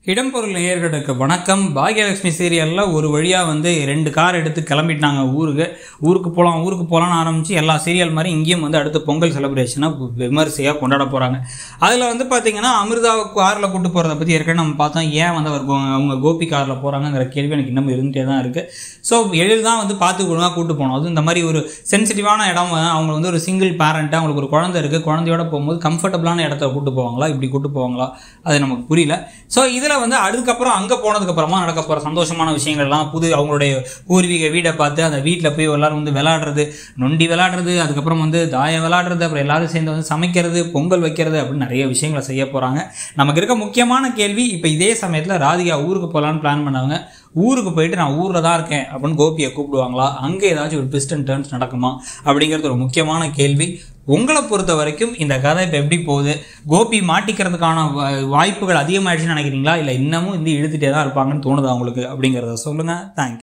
இடம்பொருள் நேயர்களுக்கு வணக்கம் பாக்யலட்சுமி சீரியலில் ஒரு வழியாக வந்து ரெண்டு கார் எடுத்து கிளம்பிட்டாங்க ஊருக்கு ஊருக்கு போகலாம் ஊருக்கு போகலான்னு ஆரம்பித்து எல்லா சீரியல் மாதிரி இங்கேயும் வந்து அடுத்து பொங்கல் செலிப்ரேஷனாக விமரிசையாக கொண்டாட போகிறாங்க அதில் வந்து பார்த்தீங்கன்னா அமிர்தாவை காரில் கூட்டு போகிறத பற்றி ஏற்கனவே நம்ம பார்த்தோம் ஏன் வந்து அவர் கோ- அவங்க கோபி காரில் போகிறாங்கங்கிற கேள்வி எனக்கு இன்னும் இருந்துகிட்டே தான் இருக்குது ஸோ எழில் தான் வந்து பார்த்து ஒழுங்காக கூட்டு போகணும் அதுவும் இந்த மாதிரி ஒரு சென்சிட்டிவான இடம் அவங்க வந்து ஒரு சிங்கிள் பேரண்ட்டு அவங்களுக்கு ஒரு குழந்தை இருக்குது குழந்தையோட போகும்போது கம்ஃபர்டபுளான இடத்த கூட்டு போவாங்களா இப்படி கூட்டு போவாங்களா அது நமக்கு புரியல ஸோ இதில் வந்து அதுக்கப்புறம் அங்கே போனதுக்கப்புறமா நடக்க போகிற சந்தோஷமான விஷயங்கள்லாம் புது அவங்களுடைய பூர்வீக வீடை பார்த்து அந்த வீட்டில் போய் எல்லாரும் வந்து விளையாடுறது நொண்டி விளையாடுறது அதுக்கப்புறம் வந்து தாயம் விளையாடுறது அப்புறம் எல்லாரும் சேர்ந்து வந்து சமைக்கிறது பொங்கல் வைக்கிறது அப்படின்னு நிறைய விஷயங்களை செய்ய போகிறாங்க நமக்கு இருக்க முக்கியமான கேள்வி இப்போ இதே சமயத்தில் ராதிகா ஊருக்கு போகலான்னு பிளான் பண்ணவங்க ஊருக்கு போயிட்டு நான் ஊரில் தான் இருக்கேன் அப்படின்னு கோபியை கூப்பிடுவாங்களா அங்கே ஏதாச்சும் ஒரு ட்விஸ்ட் அண்ட் டர்ன்ஸ் நடக்குமா அப்படிங்கிறது ஒரு முக்கியமான கேள்வி உங்களை பொறுத்த வரைக்கும் இந்த கதை இப்போ எப்படி போகுது கோபி மாட்டிக்கிறதுக்கான வா- வாய்ப்புகள் அதிகமாயிடுச்சுன்னு நினைக்கிறீங்களா இல்லை இன்னமும் வந்து இழுத்துட்டே தான் இருப்பாங்கன்னு தோணுதா உங்களுக்கு அப்படிங்கிறத சொல்லுங்கள் தேங்க்யூ